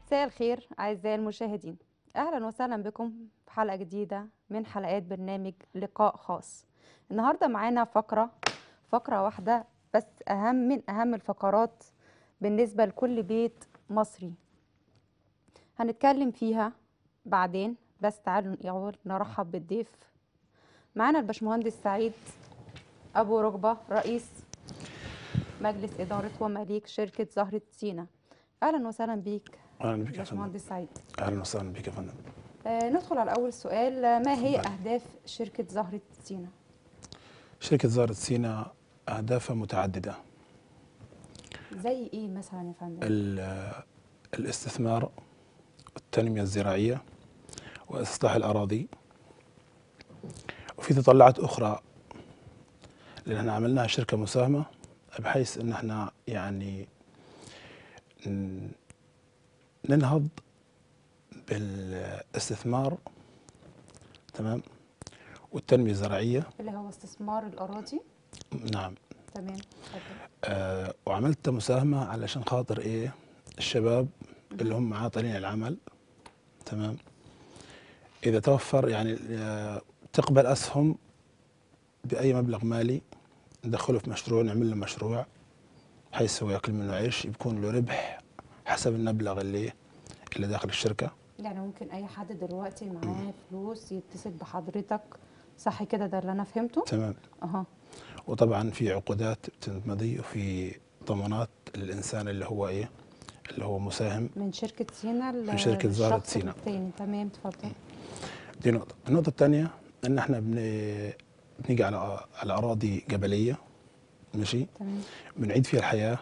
مساء الخير أعزائي المشاهدين أهلا وسهلا بكم في حلقة جديدة من حلقات برنامج لقاء خاص النهاردة معانا فقرة فقرة واحدة بس أهم من أهم الفقرات بالنسبة لكل بيت مصري هنتكلم فيها بعدين بس تعالوا الأول نرحب بالضيف معانا الباشمهندس سعيد أبو ركبة رئيس مجلس إدارة ومليك شركة زهرة سينا أهلا وسهلا بيك اهلا بك يا فندم باشمهندس سعيد اهلا وسهلا بك يا فندم آه، ندخل على أول سؤال آه، ما هي اتفضل. أهداف شركة زهرة سينا؟ شركه زهره سينا اهدافها متعدده زي إيه مثلا يا فندم؟ ال- الاستثمار والتنميه الزراعيه واصلاح الاراضي وفي تطلعات اخرى لان احنا عملناها شركه مساهمه بحيث ان احنا يعني ن- ننهض بالاستثمار تمام والتنميه الزراعيه اللي هو استثمار الأراضي نعم تمام اتفضل آه وعملت مساهمة علشان خاطر ايه الشباب اللي هم عاطلين العمل تمام اذا توفر يعني آه تقبل اسهم باي مبلغ مالي ندخله في مشروع نعمل له مشروع بحيث هو ياكل منه عيش يكون له ربح حسب المبلغ اللي اللي داخل الشركه يعني ممكن أي حد دلوقتي معاه فلوس يتصل بحضرتك صح كده ده اللي أنا فهمته؟ تمام أها وطبعا في عقودات بتنمضي وفي ضمانات للانسان اللي هو ايه اللي هو مساهم من شركة سينا ل- من شركة زهرة للشخص سينا. التاني تمام اتفضل دي نقطة، النقطة الثانية إن إحنا بن... بنيجي على على أراضي جبلية ماشي تمام بنعيد فيها الحياة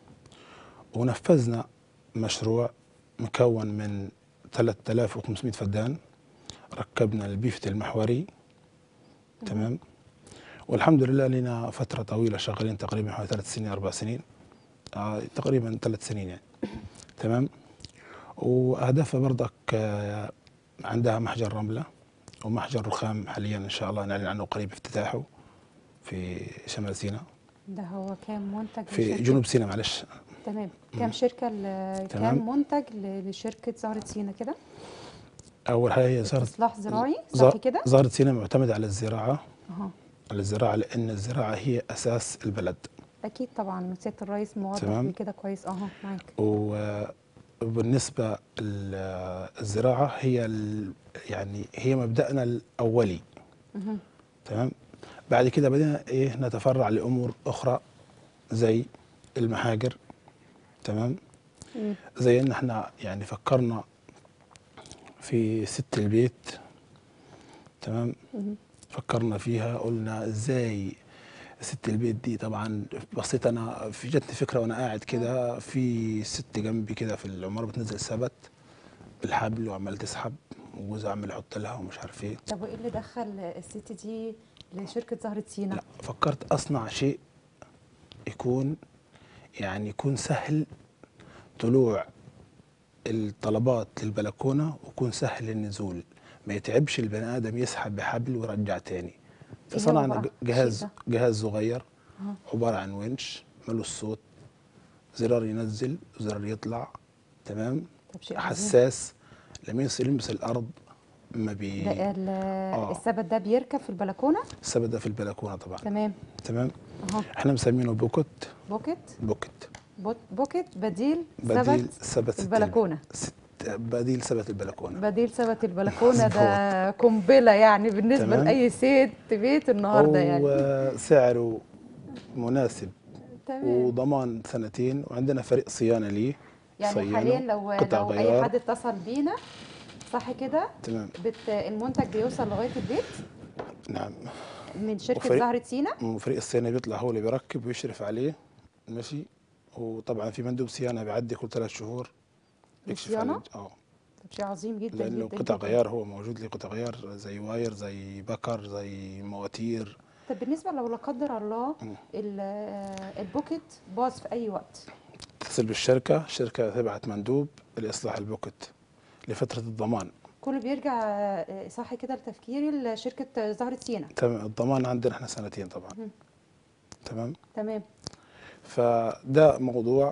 ونفذنا مشروع مكون من 3500 فدان ركبنا البيفت المحوري تمام والحمد لله لنا فترة طويلة شغالين تقريبا حوالي ثلاث سنين أربع سنين آه تقريبا ثلاث سنين يعني تمام وأهدافها برضك آه عندها محجر رملة ومحجر رخام حاليا إن شاء الله نعلن عنه قريب افتتاحه في شمال سيناء ده هو كام منتج في لشركة- جنوب سيناء معلش تمام كام شركة ل- تمام. كام منتج ل- لشركة زهرة سينا كده؟ أول حاجة هي زهرة إصلاح زراعي صح زهر- كده؟ زهرة سيناء معتمدة على الزراعة أها على الزراعة لأن الزراعة هي أساس البلد اكيد طبعا سياده الرئيس موضح تمام. لي كده كويس اهو معاك و- وبالنسبة ال- الزراعة هي ال- يعني هي مبدأنا الأولي مهم. تمام بعد كده بدينا إيه نتفرع لأمور أخرى زي المحاجر تمام مم. زي إن إحنا يعني فكرنا في ست البيت تمام مهم. فكرنا فيها قلنا ازاي ست البيت دي طبعا بصيت انا في جاتني فكره وانا قاعد كده في ست جنبي كده في العماره بتنزل سبت بالحبل وعمال تسحب وجوزها عمال يحط لها ومش عارف ايه طب وايه اللي دخل الست دي لشركه زهره سينا؟ لا فكرت اصنع شيء يكون يعني يكون سهل طلوع الطلبات للبلكونه ويكون سهل النزول ما يتعبش البني ادم يسحب بحبل ويرجع تاني هو فصنعنا بقى جهاز الشيء جهاز صغير أها. عباره عن winch ملوش صوت زرار ينزل وزرار يطلع تمام طب شيء عظيم حساس لما يصل يلمس الارض ما بي ده ال- آه. السبت ده بيركب في البلكونه؟ السبت ده في البلكونه طبعا تمام تمام اها احنا مسمينه بوكت بوكيت بوكت بوت بوكيت بديل, بديل سبت سبت ست البلكونه ست بديل سبت البلكونه بديل سبت البلكونه ده قنبله يعني بالنسبه تمام. لاي ست بيت النهارده يعني وسعره مناسب تمام وضمان سنتين وعندنا فريق صيانه ليه يعني صيانه، حاليا لو قطع لو اي غيار. حد اتصل بينا صح كده تمام بت المنتج بيوصل لغايه البيت نعم من شركه وفريق- زهره سينا وفريق الصيانه بيطلع هو اللي بيركب ويشرف عليه ماشي وطبعا في مندوب صيانه بيعدي كل ثلاث شهور يكشف الصيانة؟ عليه اه طب شيء عظيم جدا لانه جدا قطع جداً. غيار هو موجود لي قطع غيار زي واير زي بكر زي مواتير طب بالنسبه لو لا قدر الله مم. ال- آه، البوكيت باظ في اي وقت تتصل بالشركه الشركه تبعت مندوب لاصلاح البوكت لفتره الضمان كله بيرجع آه، صح كده لتفكيري لشركه زهره سينا تمام الضمان عندنا احنا سنتين طبعا مم. تمام تمام فده موضوع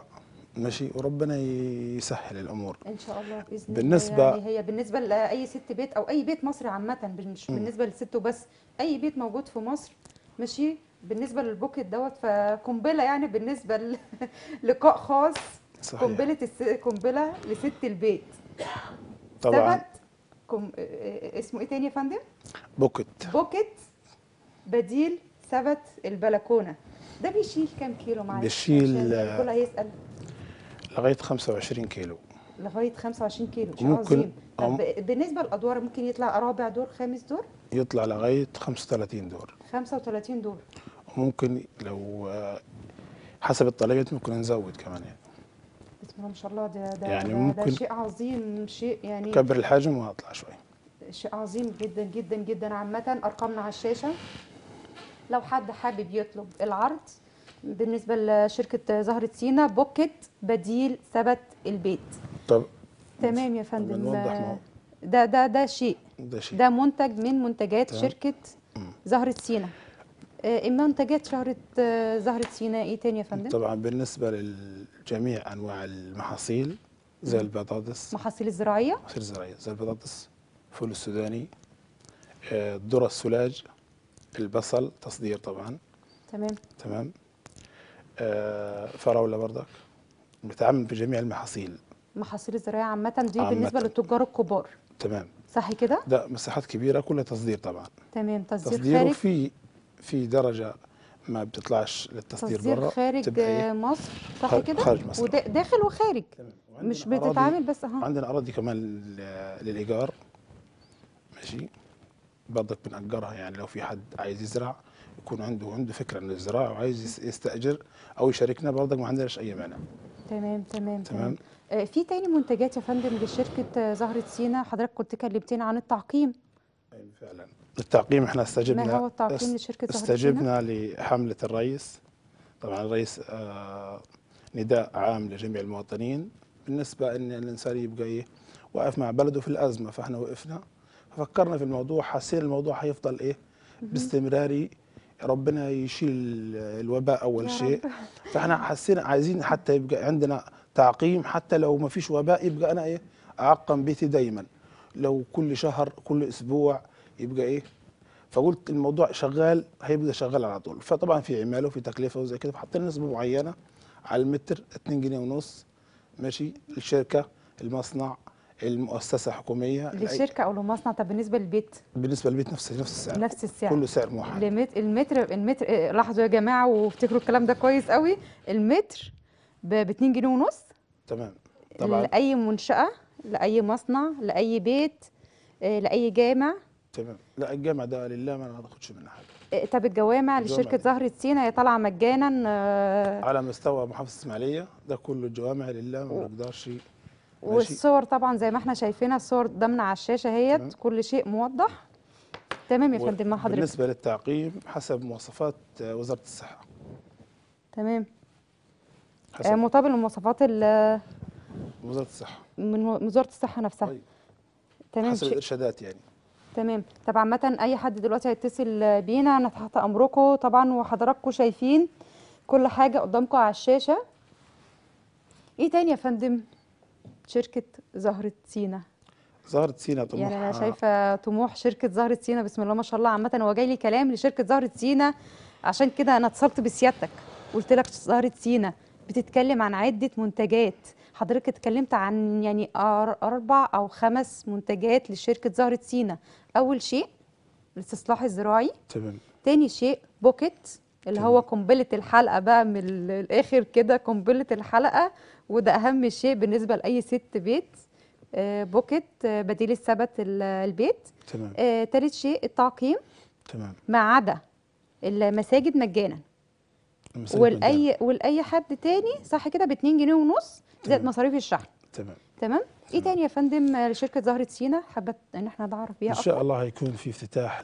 ماشي وربنا يسهل الامور ان شاء الله باذن الله بالنسبة- يعني هي بالنسبه لاي ست بيت او اي بيت مصري عامه مش مم. بالنسبه للست وبس اي بيت موجود في مصر ماشي بالنسبه للبوكيت دوت فقنبله يعني بالنسبه ل- لقاء خاص صحيح قنبله الس... قنبله لست البيت طبعا ثبت كم... آه، اسمه ايه تاني يا فندم بوكت بوكيت بديل ثبت البلكونه ده بيشيل كام كيلو معايا بيشيل، عشان آه، الكل هيسال لغايه 25 كيلو لغايه 25 كيلو شيء ممكن- عظيم طب أم- بالنسبه للادوار ممكن يطلع رابع دور خامس دور يطلع لغايه 35 دور 35 دور وممكن لو آه، حسب الطلبات ممكن نزود كمان يعني بسم الله ما شاء الله ده ده, يعني ده, ده ممكن شيء عظيم شيء يعني كبر الحجم وهطلع شوي شيء عظيم جدا جدا جدا عامة أرقامنا على الشاشة لو حد حابب يطلب العرض بالنسبة لشركة زهرة سينا بوكيت بديل ثبت البيت طب تمام يا طب فندم نوضح مو- ده ده ده شيء ده شيء ده منتج من منتجات تمام. شركة مم. زهرة سينا آه، منتجات شهرة آه، زهرة سينا ايه تاني يا فندم؟ طبعا بالنسبه لجميع انواع المحاصيل زي مم. البطاطس محاصيل الزراعية محاصيل زراعيه زي البطاطس الفول السوداني آه، الذره السلاج البصل تصدير طبعا تمام تمام آه، فراوله برضك بتعمل بجميع المحاصيل محاصيل الزراعية عامة دي عامة. بالنسبة للتجار الكبار تمام صح كده؟ ده مساحات كبيره كلها تصدير طبعا تمام تصدير, تصدير خارج وفي في درجه ما بتطلعش للتصدير تصدير برا خارج تبقى آه، إيه؟ مصر صح خارج- كده؟ خارج مصر. وداخل وخارج تمام. وعندنا مش أراضي- بتتعامل بس اها عندنا اراضي كمان لل- للايجار ماشي برضك بنأجرها يعني لو في حد عايز يزرع يكون عنده عنده فكره عن الزراعه وعايز يس- يستاجر او يشاركنا برضك ما عندناش اي مانع تمام تمام تمام تمام آه، في تاني منتجات يا فندم لشركة آه، زهرة سينا حضرتك كنت كلمتنا عن التعقيم أيوة فعلا التعقيم احنا ما استجبنا هو التعقيم است- لشركة زهرة سينا؟ استجبنا لحمله الرئيس طبعا الرئيس آه نداء عام لجميع المواطنين بالنسبه ان الانسان يبقى ايه واقف مع بلده في الازمه فاحنا وقفنا ففكرنا في الموضوع حسينا الموضوع هيفضل ايه باستمراري ربنا يشيل الوباء اول يا شيء رب. فاحنا حسينا عايزين حتى يبقى عندنا تعقيم حتى لو ما فيش وباء يبقى انا ايه اعقم بيتي دايما لو كل شهر كل اسبوع يبقى ايه فقلت الموضوع شغال هيبدا شغال على طول فطبعا في عماله وفي تكلفه وزي كده فحطينا نسبه معينه على المتر 2 جنيه ونص ماشي الشركه المصنع المؤسسه حكوميه لأي- للشركة أو للمصنع طب بالنسبة للبيت بالنسبه للبيت نفس نفس السعر نفس السعر كله سعر موحد لمت- المتر المتر آه، لاحظوا يا جماعة وافتكروا الكلام ده كويس قوي المتر ب 2 جنيه ونص تمام طبعا لأي منشأة لأي مصنع لأي بيت آه، لأي جامع تمام لا الجامع ده لله ما ناخدش منه حاجه آه، طب الجوامع الجوامع لشركة دي. زهرة سينا هي طالعة مجانا آه، على مستوى محافظه اسماعيليه ده كله الجوامع لله ما نقدرش ماشي والصور طبعا زي ما احنا شايفينها الصور قدامنا على الشاشة تمام. اهيت كل شيء موضح تمام يا فندم مع حضرتك بالنسبه للتعقيم حسب مواصفات آه، وزاره الصحه تمام آه، حسب مطابق لمواصفات ال- وزاره الصحه من وزارة الصحة نفسها طيب تمام حسب شيء الارشادات يعني تمام طب عامة أي حد دلوقتي هيتصل بينا أنا تحت أمركم طبعا وحضراتكم شايفين كل حاجة قدامكم على الشاشة إيه تاني يا فندم شركة زهرة سينا ظهرت سينا طموحها يعني أنا شايفة طموح شركة زهرة سينا بسم الله ما شاء الله عامة هو جاي لي كلام لشركة زهرة سينا عشان كده أنا اتصلت بسيادتك قلت لك زهرة سينا بتتكلم عن عدة منتجات حضرتك اتكلمت عن يعني أر- أربع أو خمس منتجات لشركة زهرة سينا أول شيء الاستصلاح الزراعي تمام تاني شيء بوكيت اللي هو قنبلة الحلقة بقى من ال- الآخر كده قنبلة الحلقة وده أهم شيء بالنسبة لأي ست بيت آه، بوكيت آه، بديل الثبت ال- البيت تمام آه، تالت شيء التعقيم تمام ما عدا المساجد مجانا المساجد مجانا. والاي والاي حد تاني صح كده ب 2 جنيه ونص زائد تمام. مصاريف الشحن تمام تمام ايه تمام. تاني يا فندم آه، لشركه زهره سينا حابه ان احنا نعرف بيها ان اكتر شاء الله هيكون في افتتاح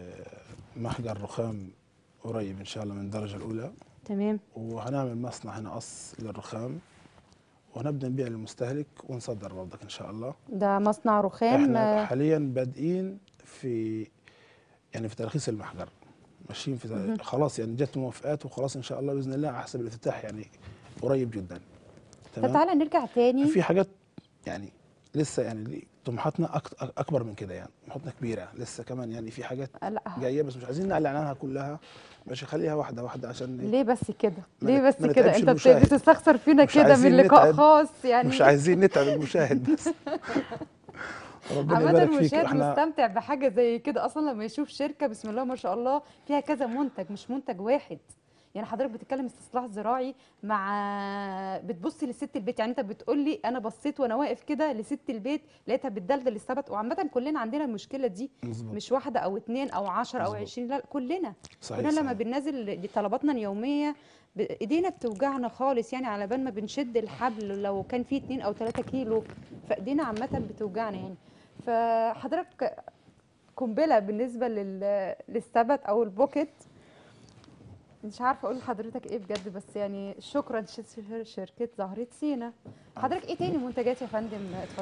لمحجر رخام قريب ان شاء الله من الدرجه الاولى تمام وهنعمل مصنع هنا قص للرخام ونبدا نبيع للمستهلك ونصدر برضك ان شاء الله ده مصنع رخام احنا آه، حاليا بادئين في يعني في ترخيص المحجر ماشيين في مهم. خلاص يعني جت موافقات وخلاص ان شاء الله باذن الله على حسب الافتتاح يعني قريب جدا طب تمام تعالى نرجع تاني في حاجات يعني لسه يعني دي طموحاتنا أك- اكبر من كده يعني طموحاتنا كبيره لسه كمان يعني في حاجات لا جايه بس مش عايزين نعلن عنها كلها ماشي خليها واحده واحده عشان إيه؟ ليه بس كده ما ليه نت- بس ما كده نتعبش انت بت- المشاهد. بتستخسر فينا مش كده من عايزين لقاء نتعب. خاص يعني مش عايزين نتعب المشاهد بس ربنا عامة يبارك فيك المشاهد احنا مستمتع بحاجة زي كده أصلا لما يشوف شركة بسم الله ما شاء الله فيها كذا منتج مش منتج واحد يعني حضرتك بتتكلم استصلاح زراعي مع بتبصي لست البيت يعني انت بتقول لي انا بصيت وانا واقف كده لست البيت لقيتها بتدلدل السبت وعامة كلنا عندنا المشكلة دي مظبوط مش واحدة او اتنين او عشرة او مظبوط. عشرين لا كلنا صحيح كلنا لما صحيح. بننزل دي طلباتنا اليومية ب- ايدينا بتوجعنا خالص يعني على بال ما بنشد الحبل لو كان فيه اتنين او تلاتة كيلو فايدينا عامة بتوجعنا يعني فحضرتك قنبلة بالنسبة لل... للسبت او البوكيت مش عارفة اقول لحضرتك ايه بجد بس يعني شكرا ش- شركة زهرة سينا حضرتك ايه تاني منتجات يا فندم اتفضل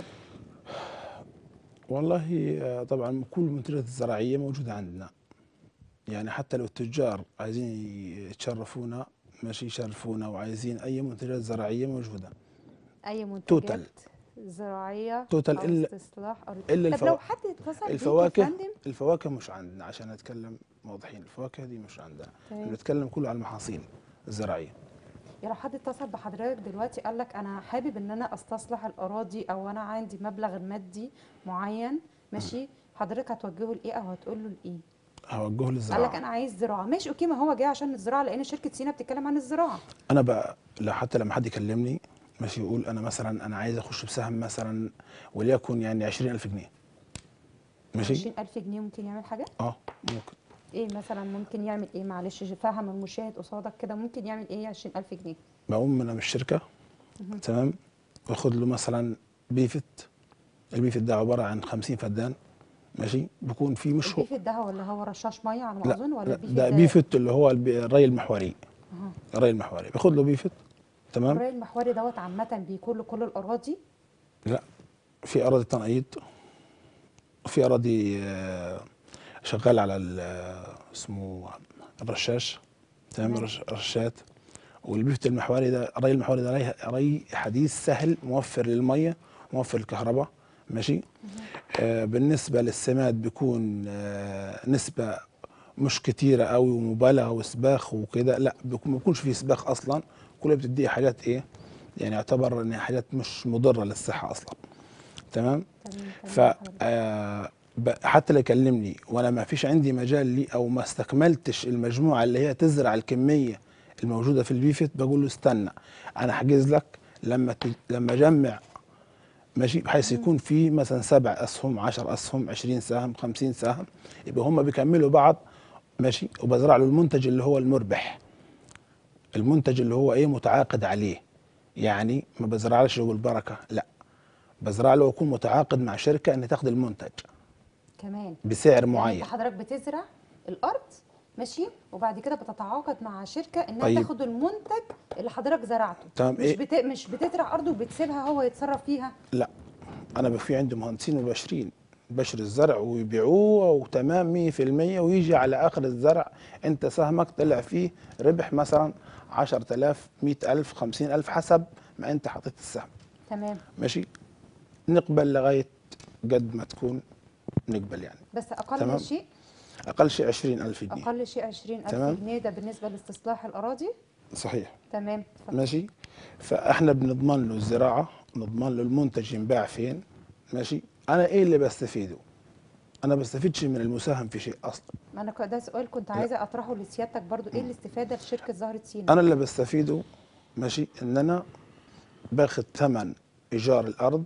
والله آه، طبعا كل المنتجات الزراعيه موجوده عندنا يعني حتى لو التجار عايزين يتشرفونا ماشي يشرفونا وعايزين اي منتجات زراعيه موجوده اي منتجات توتال. زراعية توتال او إلا- استصلاح او إلا طب لو الفوا- حد اتصل بيك يا الفواكه فندم الفواكه مش عندنا عشان نتكلم واضحين الفواكه دي مش عندنا تمام. بنتكلم كله على المحاصيل الزراعيه يعني لو حد اتصل بحضرتك دلوقتي قال لك انا حابب ان انا استصلح الاراضي او انا عندي مبلغ مادي معين ماشي حضرتك هتوجهه لايه او هتقول له لايه هوجهه قال لك للزراعه انا عايز زراعه ماشي اوكي ما هو جاي عشان الزراعه لان شركه سينا بتتكلم عن الزراعه انا بقى لا حتى لما حد يكلمني ماشي يقول انا مثلا انا عايز اخش بسهم مثلا وليكن يعني 20000 جنيه ماشي 20000 جنيه ممكن يعمل حاجه اه ممكن ايه مثلا ممكن يعمل ايه معلش فهم المشاهد قصادك كده ممكن يعمل ايه 20000 جنيه بقوم انا من الشركه تمام واخد له مثلا بيفت البيفت ده عباره عن 50 فدان ماشي بيكون فيه مش هو البيفت ده ولا هو رشاش ميه على ما لا, اظن ولا لا البيفت ده بيفت اللي هو الب- الري المحوري أها. الري المحوري باخد له بيفت تمام الري المحوري دوت عامه بيكون لكل الاراضي لا في اراضي تنقيط وفي اراضي آه، شغال على ال- آه، اسمه الرشاش تمام تمام. الرش- الرشات والبيفت المحوري ده الري المحوري ده ري, ري حديث سهل موفر للميه موفر للكهرباء ماشي آه بالنسبه للسماد بيكون آه نسبه مش كتيره قوي ومبالغه وسباخ وكده لا بيكون ما بيكونش فيه سباخ اصلا كلها بتدي حاجات ايه يعني يعتبر ان هي حاجات مش مضره للصحه اصلا تمام تمام ف تمام حضرتك. آه، ب- حتى لو يكلمني وانا ما فيش عندي مجال لي او ما استكملتش المجموعه اللي هي تزرع الكميه الموجوده في البيفت بقول له استنى انا حاجز لك لما ت... لما اجمع ماشي بحيث يكون في مثلا سبع اسهم 10 اسهم 20 سهم 50 سهم يبقى هم بيكملوا بعض ماشي وبزرع له المنتج اللي هو المربح المنتج اللي هو ايه متعاقد عليه يعني ما بزرعلش بالبركه لا بزرع له واكون متعاقد مع شركه ان تاخد المنتج كمان بسعر يعني معين انت حضرتك بتزرع الارض ماشي وبعد كده بتتعاقد مع شركه انها طيب. تاخد المنتج اللي حضرتك زرعته تمام، مش إيه؟ بت... مش بتزرع ارض وبتسيبها هو يتصرف فيها لا انا بقى في عندي مهندسين مباشرين بشر الزرع ويبيعوه وتمام 100% ويجي على اخر الزرع انت سهمك طلع فيه ربح مثلا 10000 100000 50000 حسب ما انت حطيت السهم تمام ماشي نقبل لغايه قد ما تكون نقبل يعني بس اقل تمام. شيء اقل شيء 20000 جنيه اقل شيء 20000 تمام. جنيه ده بالنسبه لاستصلاح الاراضي صحيح تمام اتفضل. ماشي فاحنا بنضمن له الزراعه نضمن له المنتج ينباع فين ماشي انا ايه اللي بستفيده انا بستفيدش من المساهم في شيء اصلا ما انا ك- ده سؤال كنت عايزه اطرحه لسيادتك برضو ايه الاستفاده لشركه زهره سينا انا اللي بستفيده ماشي ان انا باخد ثمن ايجار الارض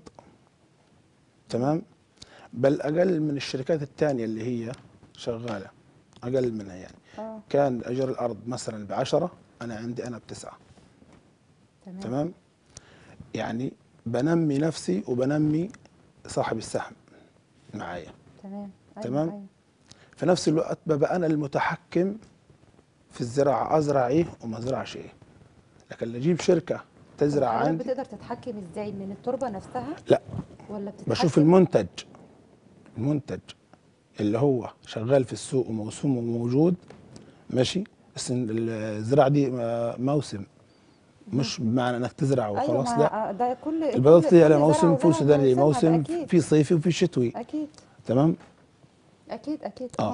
تمام بل اقل من الشركات الثانيه اللي هي شغاله اقل منها يعني اه كان ايجار الارض مثلا بعشرة انا عندي انا بتسعة تمام تمام يعني بنمي نفسي وبنمي صاحب السهم معايا تمام أيوة، تمام. أيوة. في نفس الوقت ببقى انا المتحكم في الزراعه ازرع ايه وما ازرعش ايه لكن اللي اجيب شركه تزرع حضرتك عندي بتقدر تتحكم ازاي من التربه نفسها لا ولا بتتحكم بشوف المنتج المنتج اللي هو شغال في السوق وموسوم وموجود ماشي بس إن الزراعه دي م- موسم مش بمعنى انك تزرع ايوه وخلاص ما لا ده كل البطاطس كل- دي على كل موسم زرعة فول ولها سوداني ليه موسمها ده موسم اكيد في صيفي وفي شتوي اكيد تمام اكيد اكيد آه. اه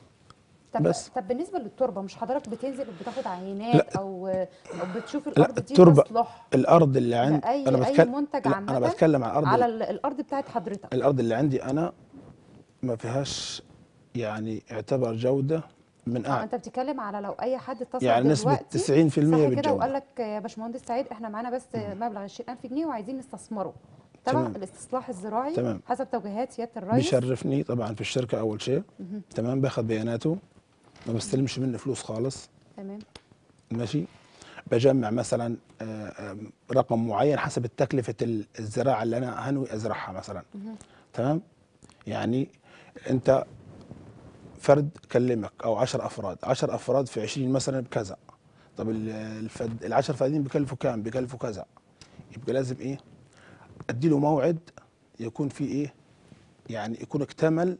طب بس. طب بالنسبه للتربه مش حضرتك بتنزل بتاخد عينات لا. او او بتشوف لا الارض دي التربه تصلح الارض اللي عندي لأي انا أي بتكلم منتج لا انا عامة بتكلم عن الارض على ال- الارض بتاعت حضرتك الارض اللي عندي انا ما فيهاش يعني اعتبر جوده من اه اعلى انت بتتكلم على لو اي حد اتصل يعني نسبه دلوقتي 90% صح كده بالجوده وقال لك يا باشمهندس سعيد احنا معانا بس مبلغ 20000 جنيه وعايزين نستثمره تبع تمام. الاستصلاح الزراعي تمام. حسب توجيهات سياده الرئيس بيشرفني طبعا في الشركه اول شيء تمام باخذ بياناته ما بستلمش منه فلوس خالص تمام ماشي بجمع مثلا آه، آه، رقم معين حسب تكلفه ال- الزراعه اللي انا هنوي ازرعها مثلا تمام يعني انت فرد كلمك او 10 افراد 10 افراد في 20 مثلا بكذا طب ال- الفد ال 10 فدين بيكلفوا كام بيكلفوا كذا يبقى لازم ايه ادي له موعد يكون فيه ايه يعني يكون اكتمل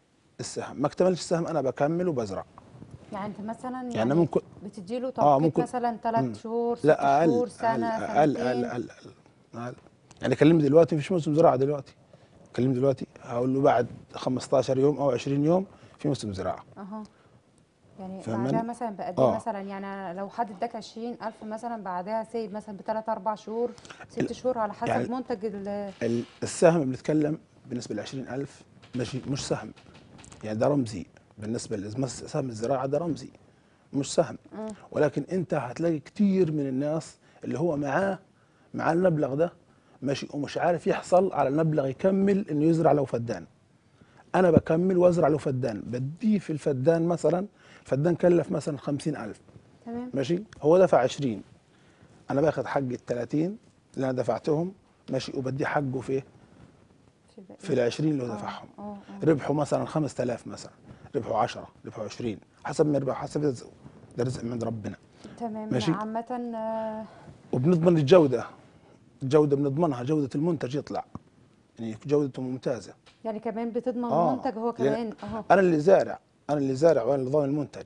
السهم ما اكتملش السهم انا بكمل وبزرع يعني انت مثلا يعني, يعني ممكن بتديله آه، توقيت ممكن- مثلا مم. ثلاث شهور ست لا اقل شهور سنه اقل اقل سنتين اقل اقل, أقل. يعني كلمني دلوقتي مفيش موسم زراعه دلوقتي كلمني دلوقتي هقول له بعد 15 يوم او 20 يوم في موسم زراعه اها يعني فاهماني؟ بعدها مثلا بقد آه. ايه مثلا يعني لو حد اداك 20000 مثلا بعدها سيب مثلا بثلاث اربع شهور ست ال- شهور على حسب يعني منتج ال ال- السهم بنتكلم بالنسبه ل 20000 ماشي مش سهم يعني ده رمزي بالنسبه لسهم الزراعه ده رمزي مش سهم مم. ولكن انت هتلاقي كتير من الناس اللي هو معاه معاه المبلغ ده ماشي ومش عارف يحصل على المبلغ يكمل انه يزرع لو فدان انا بكمل وازرع له فدان بديه في الفدان مثلا فدان كلف مثلا 50000 تمام ماشي هو دفع 20 انا باخد حق ال 30 اللي انا دفعتهم ماشي وبديه حقه في ايه؟ في الباقي. في ال 20 اللي هو آه، دفعهم اه اه ربحوا مثلا 5000 مثلا ربحوا 10 ربحوا 20 حسب ما يربح حسب رزقه ده رزق من ربنا تمام ماشي. عامة آه، وبنضمن الجوده الجوده بنضمنها جوده المنتج يطلع يعني جودته ممتازه يعني كمان بتضمن آه، منتج هو لأن- كمان اهو انا اللي زارع انا اللي زارع وانا اللي ضامن المنتج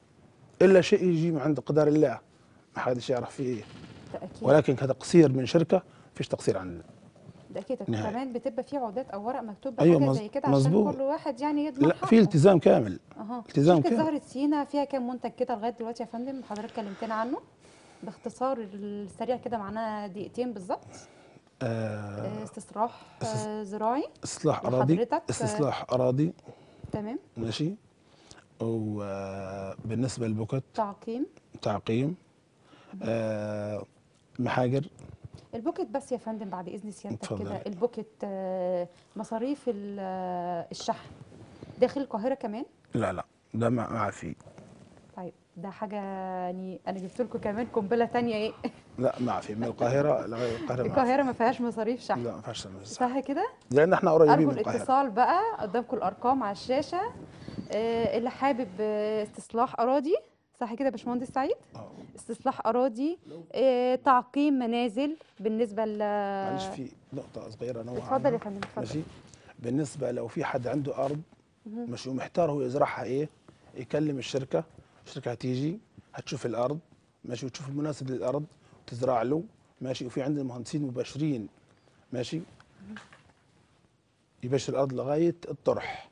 الا شيء يجي من عند قدر الله ما حدش يعرف فيه ايه ده اكيد ولكن كتقصير من شركه فيش تقصير عندنا ده اكيد نهائي. كمان بتبقى في عقودات او ورق مكتوب أيوة، بحاجه مظ- زي كده عشان مظبوط. كل واحد يعني يضمن لا حقه في التزام كامل اها التزام شركة كامل زهرة سينا فيها كام منتج كده لغاية دلوقتي يا فندم حضرتك كلمتنا عنه باختصار السريع كده معانا دقيقتين بالظبط آه آه، استصلاح آه، زراعي اصلاح اراضي لحضرتك، آه، استصلاح اراضي تمام ماشي وبالنسبه للبوكت تعقيم تعقيم آه محاجر البوكت بس يا فندم بعد اذن سيادتك اتفضل. كده البوكت آه، مصاريف ال- آه، الشحن داخل القاهرة كمان لا لا ده ما ما فيه طيب ده حاجة يعني انا جبت لكم كمان قنبلة تانية ايه لا ما في من القاهره لغايه القاهره ما القاهرة ما فيهاش مصاريف في. شحن لا ما فيهاش تمييز. صح كده لان احنا قريبين ارجو من القاهره الاتصال بقى قدامكم الارقام على الشاشه آه، اللي حابب آه، استصلاح اراضي صح كده يا باشمهندس سعيد آه. استصلاح اراضي آه، تعقيم منازل بالنسبه ل معلش في نقطه صغيره نوع اتفضل يا فندم اتفضل ماشي بالنسبه لو في حد عنده ارض ماشي ومحتار هو يزرعها ايه يكلم الشركه الشركه هتيجي هتشوف الارض ماشي وتشوف المناسب للارض وتزرع له ماشي وفي عندنا مهندسين مباشرين ماشي يبشر الارض لغايه الطرح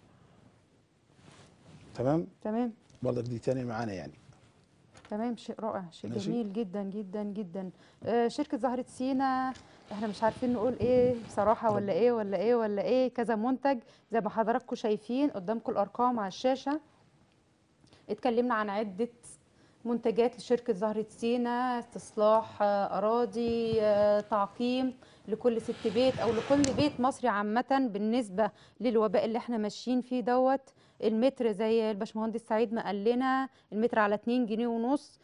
تمام تمام برضك دي تاني معانا يعني تمام شيء رائع شيء ماشي. جميل جدا جدا جدا آه، شركه زهره سينا احنا مش عارفين نقول ايه بصراحه ولا ايه ولا ايه ولا ايه كذا منتج زي ما حضراتكم شايفين قدامكم الارقام على الشاشه اتكلمنا عن عده منتجات لشركه زهره سينا استصلاح آه، اراضي آه، تعقيم لكل ست بيت او لكل بيت مصري عامه بالنسبه للوباء اللي احنا ماشيين فيه دوت المتر زي الباشمهندس سعيد ما قال لنا المتر على 2 جنيه ونص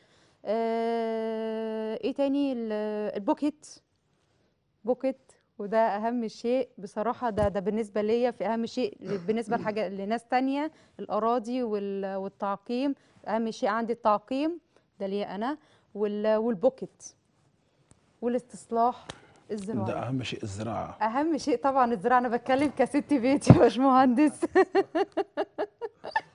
آه ايه تاني ال- البوكيت بوكيت وده اهم شيء بصراحه ده ده بالنسبه ليا في اهم شيء بالنسبه لحاجه لناس تانية الاراضي وال- والتعقيم اهم شيء عندي التعقيم ده ليا انا وال- والبوكيت والاستصلاح الزراعي ده اهم شيء الزراعه اهم شيء طبعا الزراعه انا بتكلم كست بيت يا باشمهندس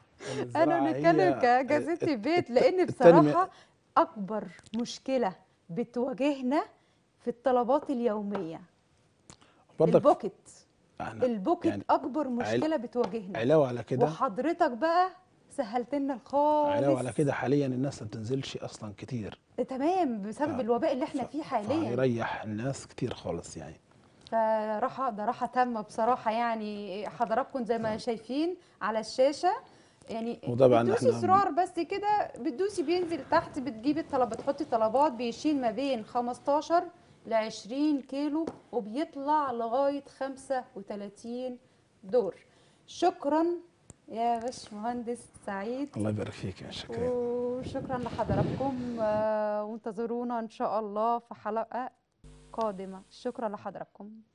انا الزراعة بنتكلم هي ك- كست بيت لان التنمية- بصراحه اكبر مشكله بتواجهنا في الطلبات اليوميه برضك البوكت أنا البوكت يعني اكبر مشكله بتواجهنا علاوه على كده وحضرتك بقى سهلت لنا الخالص علاوه على كده حاليا الناس ما بتنزلش اصلا كتير تمام بسبب ف- الوباء اللي احنا ف- فيه حاليا فيريح الناس كتير خالص يعني فراحة ده راحة تامة بصراحة يعني حضراتكم زي ما شايفين على الشاشة يعني وطبعاً بتدوسي إحنا- زرار بس كده بتدوسي بينزل تحت بتجيبي الطلب بتحطي طلبات بيشيل ما بين 15 ل 20 كيلو وبيطلع لغاية 35 دور شكرا يا باشمهندس سعيد الله يبارك فيك يا شكرا وشكرا لحضراتكم آه، وانتظرونا ان شاء الله في حلقة قادمة شكرا لحضراتكم